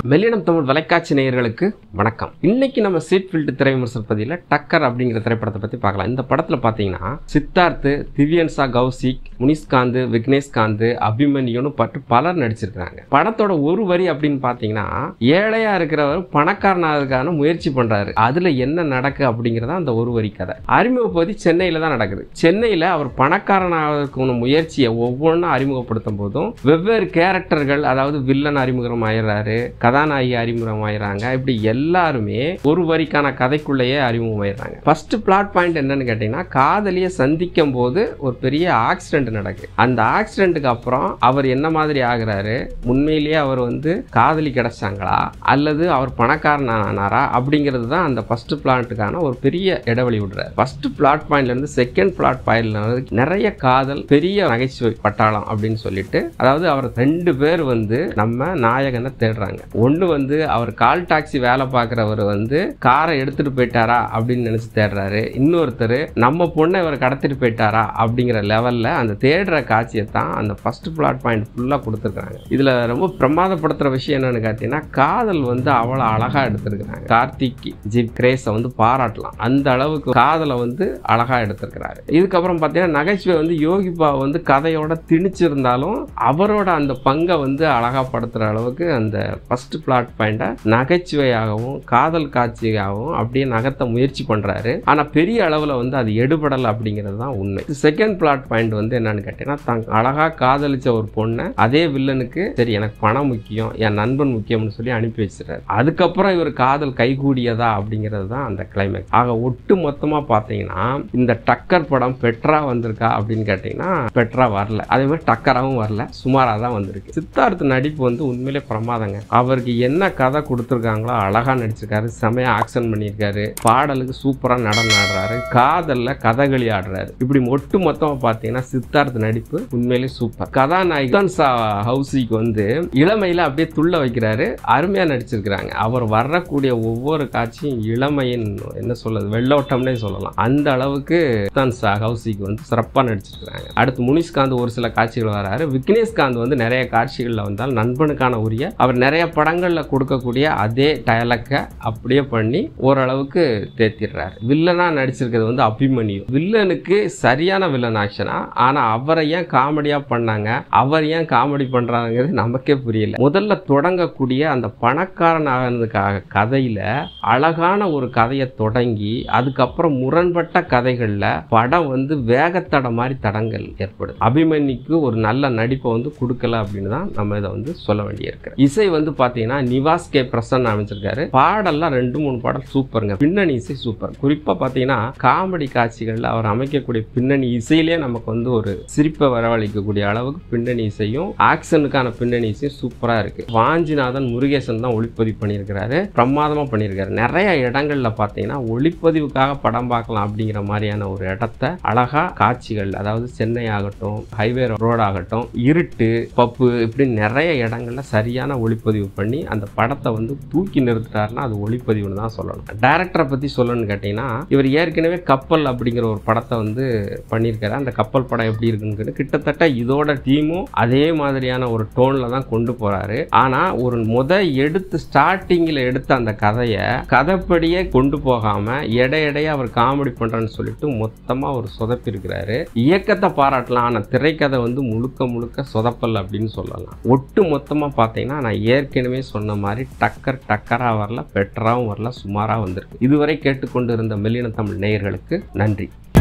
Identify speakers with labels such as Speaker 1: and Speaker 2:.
Speaker 1: மெல்லினம் தமிழ் தொலைக்காட்சி நேயர்களுக்கு வணக்கம் இன்னைக்கு நம்ம சீட் ஃபீல்டு திரை விமர்சன பதிவில் டக்கர் அப்படிங்கிற திரைப்படத்தை பற்றி பார்க்கலாம் இந்த படத்தில் பார்த்தீங்கன்னா சித்தார்த்து திவ்யன்சா கௌசிக் முனிஷ்காந்த் விக்னேஷ்காந்த் அபிமன்யுன்னு பட்டு பலர் நடிச்சிருக்காங்க படத்தோட ஒரு வரி அப்படின்னு பார்த்தீங்கன்னா ஏழையா இருக்கிறவர் பணக்காரனாகிறதுக்கான முயற்சி பண்றாரு அதுல என்ன நடக்கு அப்படிங்கிறதா அந்த ஒரு வரி கதை அறிமுக பகுதி சென்னையில தான் நடக்குது சென்னையில அவர் பணக்காரனாகிறதுக்கான முயற்சியை ஒவ்வொன்றும் அறிமுகப்படுத்தும் போதும் வெவ்வேறு கேரக்டர்கள் அதாவது வில்லன் அறிமுகம் ஆயிடுறாரு கதாநாயகி அறிமுகம் ஆயிடுறாங்க இப்படி எல்லாருமே ஒரு வரிக்கான கதைக்குள்ளேயே அறிமுகம் ஆயிடுறாங்க ஃபர்ஸ்ட் பிளாட் பாயிண்ட் என்னன்னு கேட்டீங்கன்னா காதலியை சந்திக்கும் போது ஒரு பெரிய ஆக்சிடென்ட் நடக்குது அந்த ஆக்சிடென்ட்டுக்கு அப்புறம் அவர் என்ன மாதிரி ஆகுறாரு உண்மையிலேயே அவர் வந்து காதலி கிடைச்சாங்களா அல்லது அவர் பணக்காரன் ஆனாரா அப்படிங்கிறது தான் அந்த ஃபர்ஸ்ட் பிளாட்டுக்கான ஒரு பெரிய இடைவெளி விடுறாரு ஃபர்ஸ்ட் பிளாட் பாயிண்ட்ல இருந்து செகண்ட் பிளாட் பாயிண்ட்ல நிறைய காதல் பெரிய நகைச்சுவை பட்டாளம் அப்படின்னு சொல்லிட்டு அதாவது அவர் ரெண்டு பேர் வந்து நம்ம நாயகனை தேடுறாங்க ஒன்று வந்து அவர் கால் டாக்ஸி வேலை பார்க்குறவர் வந்து காரை எடுத்துட்டு போயிட்டாரா அப்படின்னு நினைச்சு தேடுறாரு இன்னொருத்தர் நம்ம பொண்ணை இவர் கடத்திட்டு போயிட்டாரா அப்படிங்கிற லெவல்ல அந்த தேடுற காட்சியை தான் அந்த ஃபர்ஸ்ட் பிளாட் பாயிண்ட் ஃபுல்லாக கொடுத்துருக்காங்க இதுல ரொம்ப பிரமாதப்படுத்துற விஷயம் என்னன்னு பார்த்தீங்கன்னா காதல் வந்து அவ்வளோ அழகா எடுத்திருக்கிறாங்க கார்த்திக் ஜிப் கிரேஸை வந்து பாராட்டலாம் அந்த அளவுக்கு காதலை வந்து அழகா எடுத்திருக்கிறாரு இதுக்கப்புறம் பார்த்தீங்கன்னா நகைச்சுவை வந்து யோகிபா வந்து கதையோட திணிச்சிருந்தாலும் அவரோட அந்த பங்கை வந்து அழகா படுத்துற அளவுக்கு அந்த ஃபர்ஸ்ட் பிளாட் பாயிண்டை நகைச்சுவையாகவும் காதல் காட்சியாகவும் அப்படியே நகர்த்த முயற்சி பண்றாரு ஆனா பெரிய அளவுல வந்து அது எடுபடலை அப்படிங்கிறது தான் உண்மை செகண்ட் பிளாட் பாயிண்ட் வந்து என்னன்னு கேட்டீங்கன்னா தான் அழகா காதலிச்ச ஒரு பொண்ணை அதே வில்லனுக்கு சரி எனக்கு பணம் முக்கியம் என் நண்பன் முக்கியம்னு சொல்லி அனுப்பி வச்சிடறாரு அதுக்கப்புறம் இவர் காதல் கைகூடியதா அப்படிங்கிறது தான் அந்த கிளைமேக்ஸ் ஆக ஒட்டு மொத்தமா பார்த்தீங்கன்னா இந்த டக்கர் படம் பெட்ரா வந்திருக்கா அப்படின்னு கேட்டீங்கன்னா பெட்ரா வரல அதே மாதிரி டக்கராகவும் வரல சுமாராக தான் வந்திருக்கு சித்தார்த் நடிப்பு வந்து உண்மையிலே பிரமாதங்க அவருக்கு என்ன கதை கொடுத்துருக்காங்களோ அழகா நடிச்சிருக்காரு செமையா ஆக்ஷன் பண்ணியிருக்காரு பாடலுக்கு சூப்பரா நடனம் ஆடுறாரு காதல்ல கதகளி ஆடுறாரு இப்படி ஒட்டு மொத்தமா பார்த்தீங்கன்னா சித்தார்த் நடிப்பு உண்மையிலே சூப்பர் கதாநாயகன் ஹவுசிக்கு வந்து இளமையில அப்படியே துள்ள வைக்கிறாரு அருமையா நடிச்சிருக்கிறாங்க அவர் வரக்கூடிய ஒவ்வொரு காட்சியும் இளமையின் என்ன சொல்றது வெள்ளோட்டம்னே சொல்லலாம் அந்த அளவுக்கு தான் ஹவுசிக்கு வந்து சிறப்பாக நடிச்சிருக்கிறாங்க அடுத்து முனிஷ்காந்த் ஒரு சில காட்சிகள் வராரு விக்னேஷ்காந்த் வந்து நிறைய காட்சிகளில் வந்தால் நண்பனுக்கான உரிய அவர் நிறைய படங்களில் கொடுக்கக்கூடிய அதே டயலக்கை அப்படியே பண்ணி ஓரளவுக்கு தேத்திடுறாரு வில்லனா நடிச்சிருக்கிறது வந்து அபிமன்யு வில்லனுக்கு சரியான வில்லன் ஆக்ஷனா ஆனா அவரை ஏன் காமெடியா பண்ணாங்க அவர் ஏன் காமெடி பண்றாங்கிறது நமக்கே புரியல முதல்ல தொடங்கக்கூடிய அந்த பணக்காரன் ஆகிறதுக்காக கதையில அழகான ஒரு கதையை தொடங்கி அதுக்கப்புறம் முரண்பட்ட கதைகள்ல படம் வந்து வேகத்தட மாதிரி தடங்கள் ஏற்படுது அபிமன்யுக்கு ஒரு நல்ல நடிப்பை வந்து கொடுக்கல அப்படின்னு தான் நம்ம இதை வந்து சொல்ல வேண்டியிருக்கு இசை வந்து பாத்தீங்கன்னா நிவாஸ் கே பிரசன் அமைச்சிருக்காரு பாடல்லாம் ரெண்டு மூணு பாடல் சூப்பருங்க பின்னணி இசை சூப்பர் குறிப்பா பாத்தீங்கன்னா காமெடி காட்சிகள்ல அவர் அமைக்கக்கூடிய பின்னணி இசையிலே நமக்கு வந்து ஒரு சிரிப்பை வரவழைக்கக்கூடிய அளவுக்கு பின்னணி இசையும் ஆக்ஷனுக்கான பின்னணி இசையும் சூப்பரா இருக்கு வாஞ்சிநாதன் முருகேசன் தான் ஒளிப்பதிவு பண்ணியிருக்கிறாரு பிரமாதமா பண்ணியிருக்காரு நிறைய இடங்கள்ல பாத்தீங்கன்னா ஒளிப்பதிவுக்காக படம் பார்க்கலாம் அப்படிங்கிற மாதிரியான ஒரு இடத்த அழகா காட்சிகள் அதாவது சென்னை ஆகட்டும் ஹைவே ரோட் ஆகட்டும் இருட்டு பப்பு இப்படி நிறைய இடங்கள்ல சரியான ஒளிப்பதிவு பண்ணி அந்த படத்தை வந்து தூக்கி நிறுத்துறாருன்னா அது ஒளிப்பதிவுன்னு தான் சொல்லணும் டைரக்டரை பத்தி சொல்லணும்னு கேட்டீங்கன்னா இவர் ஏற்கனவே கப்பல் அப்படிங்கிற ஒரு படத்தை வந்து பண்ணியிருக்காரு அந்த கப்பல் படம் எப்படி இருக்குன்னு கிட்டத்தட்ட இதோட டீமும் அதே மாதிரியான ஒரு டோன்ல தான் கொண்டு போறாரு ஆனா ஒரு முத எடுத்து ஸ்டார்டிங்ல எடுத்த அந்த கதையை கதைப்படியே கொண்டு போகாம எடையடைய அவர் காமெடி பண்றேன்னு சொல்லிட்டு மொத்தமா ஒரு சொதப்பி இருக்கிறாரு இயக்கத்தை பாராட்டலாம் ஆனா திரைக்கதை வந்து முழுக்க முழுக்க சொதப்பல் அப்படின்னு சொல்லலாம் ஒட்டு மொத்தமா பார்த்தீங்கன்னா நான் ஏற்கனவே சொன்ன மாதிரி டக்கர் டக்கரா வரல பெட்டராகவும் வரல சுமாரா வந்திருக்கு இதுவரை கேட்டுக்கொண்டு இருந்த மெல்லின தமிழ் நேயர்களுக்கு நன்றி